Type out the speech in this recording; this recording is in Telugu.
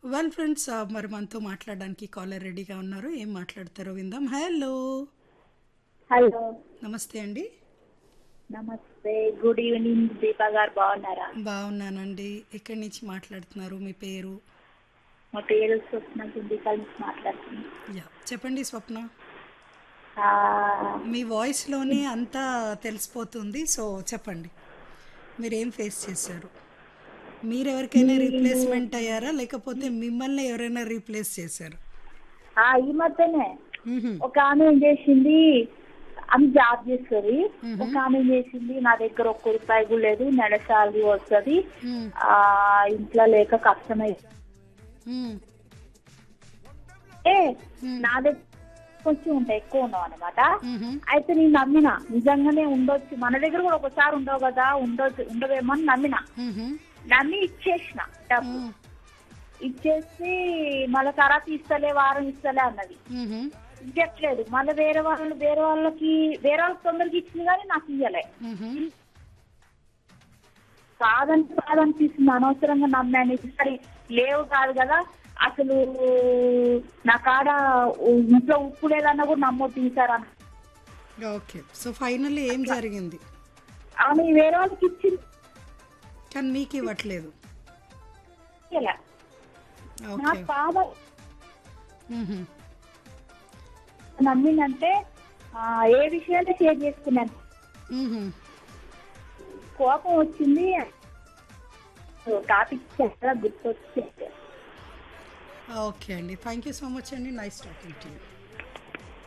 వెల్ ఫ్రెండ్స్ మరి మనతో మాట్లాడడానికి కాలర్ రెడీగా ఉన్నారు ఏం మాట్లాడతారో విందాం హలో హలో నమస్తే అండి నమస్తే గుడ్ ఈవినింగ్ దీపా గారు బాగున్నారా బాగున్నానండి ఎక్కడి నుంచి మాట్లాడుతున్నారు మీ పేరు మా పేరు స్వప్న గుండికల్ నుంచి మాట్లాడుతున్నాను యా చెప్పండి స్వప్న ఆ, మీ వాయిస్లోనే అంతా తెలిసిపోతుంది సో చెప్పండి మీరు ఏం ఫేస్ చేశారు మీరు ఎవరికైనా రీప్లేస్మెంట్ అయ్యారా లేకపోతే మిమ్మల్ని ఎవరైనా రీప్లేస్ చేశారా ఆ, ఈ మధ్యనే మ్హూ. ఒక ఆమె ఏం చేసింది ఆమె జాబ్ చేస్తుంది ఒక ఆమె ఏం చేసింది నా దగ్గర ఒక్క రూపాయి కూడా లేదు నెల సాలరీ వస్తుంది మ్, ఆ ఇంట్లో లేక కష్టమై మ్, ఏ, నా దగ్గర కొంచెం ఉంటాయి ఎక్కువ ఉండవు అనమాట మ్హూ. అయితే నేను నమ్మిన నిజంగానే ఉండొచ్చు మన దగ్గర కూడా ఒకసారి ఉండవు కదా ఉండొచ్చు ఉండవేమో అని నమ్మిన మ్హూ. నమ్మి ఇచ్చేసిన డబ్బు మ్, ఇచ్చేసి మళ్ళీ తర్వాత ఇస్తలే వారం ఇస్తలే అన్నది మ్హూ. ఇవ్వట్లేదు మళ్ళీ వేరే వాళ్ళు వేరే వాళ్ళకి వేరే వాళ్ళకి తొందరగా ఇచ్చింది కానీ నాకు ఇయ్యలే మ్హూ. కాదంటే కాదనిపిస్తుంది అనవసరంగా నమ్మాను ఈసారి లేవు కాదు కదా అసలు నా కాడ ఇంట్లో ఉప్పు లేదన్నా కూడా నమ్మొద్దు ఈసారి అన్న ఓకే సో ఫైనల్లీ ఏం జరిగింది ఆమె వేరే వాళ్ళకి ఇచ్చింది కానీ మీకు ఇవ్వట్లేదు ఇయ్యలే. నా ఓకే బాధ మ్హూ. నమ్మిందంటే ఆ, ఏ విషయాన్ని షేర్ చేసుకున్నాను మ్హూ. కోపం వచ్చింది టాపిక్ గుర్తొచ్చి ఓకే అండి థ్యాంక్ యూ సో మచ్ అండి నైస్ టాకింగ్ టు యూ